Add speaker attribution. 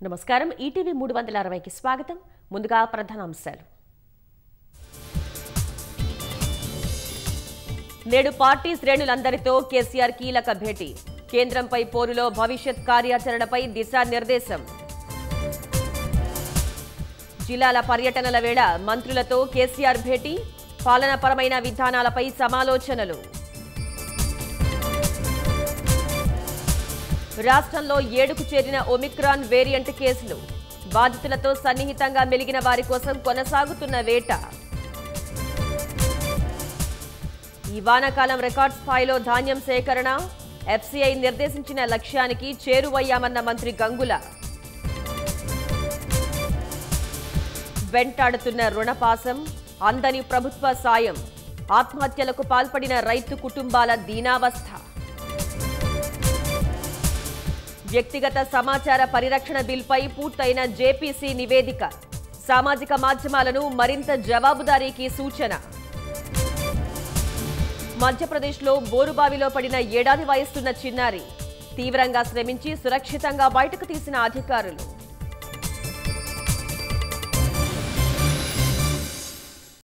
Speaker 1: నమస్కారం ఈటీవీ మూడు వందల అరవైకి స్వాగతం ముందుగా ప్రధాన అంశాలు నేడు పార్టీ శ్రేణులందరితో కేసీఆర్ కీలక భేటీ కేంద్రంపై పోరులో భవిష్యత్ కార్యాచరణపై దిశానిర్దేశం జిల్లాల పర్యటనల వేళ మంత్రులతో కేసీఆర్ భేటీ పాలనాపరమైన విధానాలపై సమాలోచనలు రాష్ట్రంలో ఏడుకు చేరిన ఒమిక్రాన్ వేరియంట్ కేసులు బాధితులతో సన్నిహితంగా మెలిగిన వారి కోసం కొనసాగుతున్న వేట ఈ వానాకాలం రికార్డ్ స్థాయిలో ధాన్యం సేకరణ ఎఫ్సీఐ నిర్దేశించిన లక్ష్యానికి చేరువయ్యామన్న మంత్రి గంగుల వెంటాడుతున్న రుణపాసం అందని ప్రభుత్వ సాయం ఆత్మహత్యలకు పాల్పడిన రైతు కుటుంబాల దీనావస్థ వ్యక్తిగత సమాచార పరిరక్షణ బిల్పై పూర్తయిన జేపీసీ నివేదిక సామాజిక మాధ్యమాలను మరింత జవాబుదారీకి సూచన మధ్యప్రదేశ్లో బోరుబావిలో పడిన ఏడాది వయస్సున్న చిన్నారి తీవ్రంగా శ్రమించి సురక్షితంగా బయటకు తీసిన అధికారులు